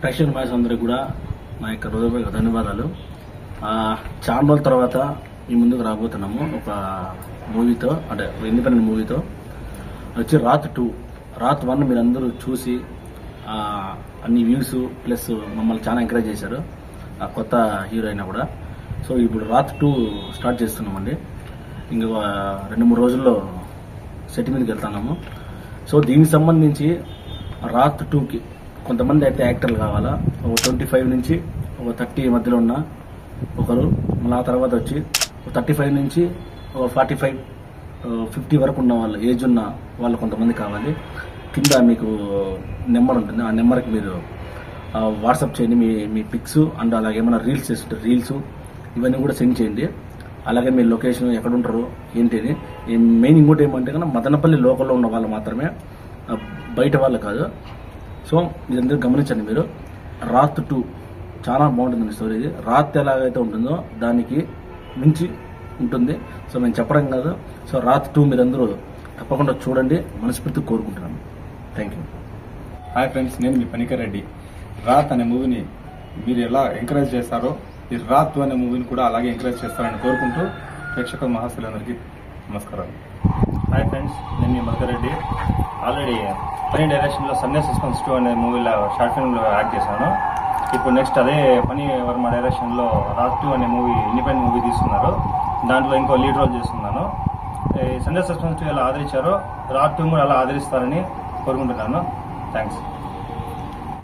ప్రేక్షక మ్యాచ్ అందరికి కూడా నా యొక్క హృదయపూర్వక ధన్యవాదాలు ఆ, చాలా రోజుల తర్వాత మీ ముందుకు రాబోతున్నాము ఒక మూవీతో అంటే ఇండిపెండెంట్ మూవీతో వచ్చి రాత్ టూ రాత్ వన్ మీరు అందరూ చూసి ఆ, అన్ని వ్యూస్ ప్లస్ మమ్మల్ని చాలా ఎంకరేజ్ చేశారు ఆ కొత్త హీరో అయినా కూడా సో ఇప్పుడు రాత్ టూ స్టార్ట్ చేస్తున్నామండి ఇంకొక రెండు మూడు రోజుల్లో సెట్ మీదకి వెళ్తున్నాము సో దీనికి సంబంధించి రాత్ టూకి కొంతమంది అయితే యాక్టర్లు కావాలా ఒక ట్వంటీ ఫైవ్ నుంచి ఒక థర్టీ మధ్యలో ఉన్న ఒకరు మళ్ళీ ఆ తర్వాత వచ్చి ఒక థర్టీ ఫైవ్ నుంచి ఒక ఫార్టీ ఫైవ్ ఫిఫ్టీ వరకు ఉన్న వాళ్ళు ఏజ్ ఉన్న వాళ్ళు కొంతమంది కావాలి కింద మీకు నెంబర్ ఉంటుంది ఆ నెంబర్కి మీరు ఆ, వాట్సాప్ చేయండి మీ మీ పిక్స్ అండ్ అలాగే ఏమైనా రీల్స్ చేస్తుంటే రీల్స్ ఇవన్నీ కూడా సెండ్ చేయండి అలాగే మీ లొకేషన్ ఎక్కడ ఉంటారు ఏంటి అని ఈ మెయిన్ ఇంకోటి ఏమంటే కన్నా మదనపల్లి లోకల్లో ఉన్న వాళ్ళు మాత్రమే ఆ, బయట వాళ్ళు కాదు సో మీరందరూ గమనించండి మీరు రాత్ టూ చాలా బాగుంటుంది స్టోరీ ఇది రాత్ ఎలాగైతే ఉంటుందో దానికి మించి ఉంటుంది సో మేము చెప్పడం కాదు సో రాత్ టూ మీరందరూ తప్పకుండా చూడండి మనస్ఫూర్తి కోరుకుంటున్నాను థ్యాంక్ యూ హాయ్ ఫ్రెండ్స్ నేను మీ పనికర్ రెడ్డి రాత్ అనే మూవీని మీరు ఎలా ఎంకరేజ్ చేస్తారో ఈ రాత్ అనే మూవీని కూడా అలాగే ఎంకరేజ్ చేస్తారని కోరుకుంటూ ప్రేక్షక మహాశులందరికీ నమస్కారాలు హాయ్ ఫ్రెండ్స్ నేను మీ మధుకర్ రెడ్డి ఆల్రెడీ పని డైరెక్షన్లో సన్నే సస్పెన్స్ టూ అనే మూవీలో షార్ట్ ఫిల్మ్లో యాక్ట్ చేశాను ఇప్పుడు నెక్స్ట్ అదే పని వర్మ డైరెక్షన్లో రాత్ టూ అనే మూవీ ఇండిపెండెంట్ మూవీ తీస్తున్నారు దాంట్లో ఇంకో లీడ్ రోల్ చేస్తున్నాను ఈ సండే సస్పెన్స్ టూ ఎలా ఆదరించారో రాత్ టూ కూడా అలా ఆదరిస్తారని కోరుకుంటున్నాను థ్యాంక్స్